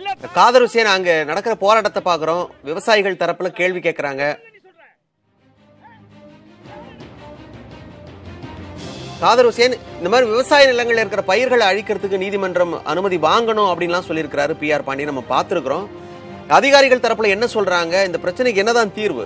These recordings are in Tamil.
காதர் ஹுசேன் அங்க நடக்கிற போராட்டத்தை பாக்குறோம் விவசாயிகள் தரப்புல கேள்வி கேட்கறாங்க காதர் ஹுசேன் இந்த மாதிரி விவசாய நிலங்கள்ல இருக்கிற பயிர்களை அழிக்கிறதுக்கு நீதிமன்றம் அனுமதி வாங்கணும் அப்படின்லாம் சொல்லியிருக்கிறாரு பி ஆர் பாண்டி நம்ம பார்த்திருக்கிறோம் அதிகாரிகள் தரப்புல என்ன சொல்றாங்க இந்த பிரச்சனைக்கு என்னதான் தீர்வு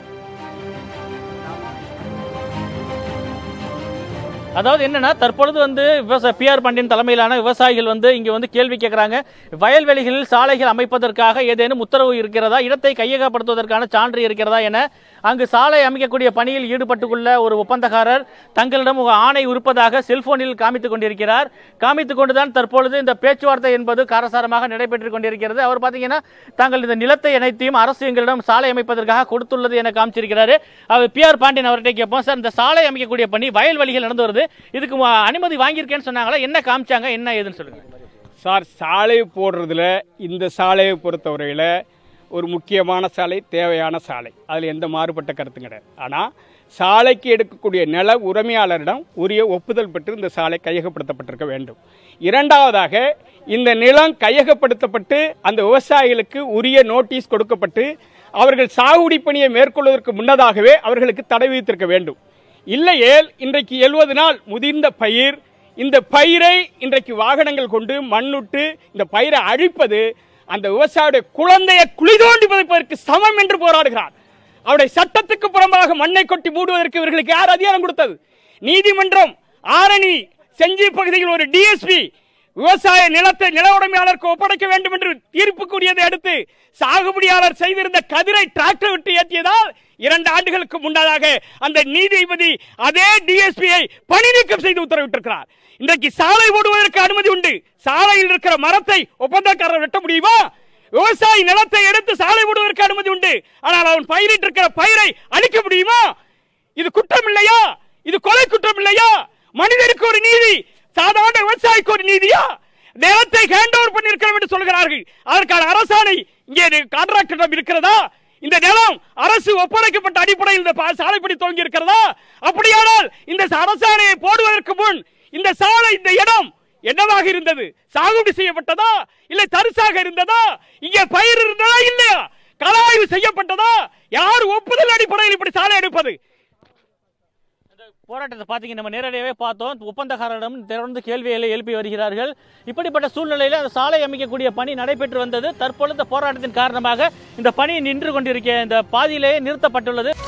அதாவது என்னன்னா தற்பொழுது வந்து விவசாய பிஆர் பாண்டியன் தலைமையிலான விவசாயிகள் வந்து இங்க வந்து கேள்வி கேட்கறாங்க வயல்வெளிகளில் சாலைகள் அமைப்பதற்காக ஏதேனும் உத்தரவு இருக்கிறதா இடத்தை கையகப்படுத்துவதற்கான சான்று இருக்கிறதா என அங்கு சாலை அமைக்கக்கூடிய பணியில் ஈடுபட்டுள்ள ஒரு ஒப்பந்தக்காரர் தங்களிடம் ஒரு ஆணை இருப்பதாக செல்போனில் காமித்துக் கொண்டிருக்கிறார் காமித்துக் கொண்டுதான் தற்பொழுது இந்த பேச்சுவார்த்தை என்பது காரசாரமாக நடைபெற்றுக் கொண்டிருக்கிறது அவர் பாத்தீங்கன்னா தாங்கள் இந்த நிலத்தை அனைத்தையும் அரசு எங்களிடம் சாலை அமைப்பதற்காக கொடுத்துள்ளது என காமிச்சிருக்கிறாரு அவர் பி ஆர் பாண்டியன் அவர்கிட்ட கேட்போம் சார் இந்த சாலை அமைக்கக்கூடிய பணி வயல்வெளிகள் நடந்து வருது இதுக்கு ம- அனுமதி வாங்கியிருக்கேன்னு சொன்னாங்களா என்ன காமிச்சாங்க என்ன ஏதுன்னு சொல்லுங்க சார் சாலை போடுறதுல இந்த சாலையை பொறுத்தவரையில் ஒரு முக்கியமான சாலை தேவையான சாலை அதில் எந்த மாறுபட்ட கருத்தும் கிடையாது ஆனால் சாலைக்கு எடுக்கக்கூடிய நில உரிமையாளரிடம் உரிய ஒப்புதல் பெற்று இந்த சாலை கையகப்படுத்தப்பட்டிருக்க வேண்டும் இரண்டாவதாக இந்த நிலம் கையகப்படுத்தப்பட்டு அந்த விவசாயிகளுக்கு உரிய நோட்டீஸ் கொடுக்கப்பட்டு அவர்கள் சாகுடி பணியை மேற்கொள்வதற்கு முன்னதாகவே அவர்களுக்கு தடை விதித்திருக்க வேண்டும் இல்லையேல் இன்றைக்கு எழுபது நாள் முதிர்ந்த பயிர் இந்த பயிரை இன்றைக்கு வாகனங்கள் கொண்டு மண்ணுட்டு இந்த பயிரை அழிப்பது அந்த விவசாயியுடைய குழந்தையை குழி தோண்டி புதைப்பதற்கு சமம் என்று போராடுகிறார் அவருடைய சட்டத்துக்கு புறம்பாக மண்ணை கொட்டி மூடுவதற்கு இவர்களுக்கு யார் அதிகாரம் கொடுத்தது நீதிமன்றம் ஆரணி செஞ்சி பகுதியில் ஒரு டிஎஸ்பி விவசாய நிலத்தை நில உடைமையாளருக்கு ஒப்படைக்க வேண்டும் என்று தீர்ப்பு கூறியதை அடுத்து சாகுபடியாளர் செய்திருந்த கதிரை டிராக்டர் விட்டு ஏற்றியதால் இரண்டு ஆண்டுகளுக்கு முன்னதாக அந்த நீதிபதி அதே டிஎஸ்பியை பணி நீக்கம் செய்து உத்தரவிட்டிருக்கிறார் இன்றைக்கு சாலை ஓடுவதற்கு அனுமதி உண்டு சாலையில் இருக்கிற மரத்தை ஒப்பந்தக்காரர் வெட்ட முடியுமா விவசாயி நிலத்தை எடுத்து சாலை ஓடுவதற்கு அனுமதி உண்டு ஆனால் அவன் பயிரிட்டு இருக்கிற பயிரை அழிக்க முடியுமா இது குற்றம் இல்லையா இது கொலை குற்றம் இல்லையா மனிதருக்கு ஒரு நீதி சாதாரண விவசாயிக்கு ஒரு நீதியா நிலத்தை ஹேண்ட் ஓவர் பண்ணிருக்கிறோம் என்று சொல்கிறார்கள் அதற்கான அரசாணை இங்கே கான்ட்ராக்டரிடம் இருக்கிறதா இந்த நிலம் அரசு ஒப்படைக்கப்பட்ட அடிப்படையில் இந்த பா- சாலைப்படி துவங்கி இருக்கிறதா அப்படியானால் இந்த அரசாணையை போடுவதற்கு முன் இந்த சாலை இந்த இடம் என்னவாக இருந்தது சாகுபடி செய்யப்பட்டதா இல்லை தரிசாக இருந்ததா இங்கே பயிர் இருந்ததா இல்லையா கலாய்வு செய்யப்பட்டதா யார் ஒப்புதல் அடிப்படையில் இப்படி சாலை எடுப்பது போராட்டத்தை பார்த்தீங்க நம்ம நேரடியாகவே பார்த்தோம் ஒப்பந்தக்காரரிடம் தொடர்ந்து கேள்விகளை எழுப்பி வருகிறார்கள் இப்படிப்பட்ட சூழ்நிலையில் அந்த சாலை அமைக்கக்கூடிய பணி நடைபெற்று வந்தது தற்பொழுது இந்த போராட்டத்தின் காரணமாக இந்த பணி நின்று கொண்டிருக்க இந்த பாதியிலேயே நிறுத்தப்பட்டுள்ளது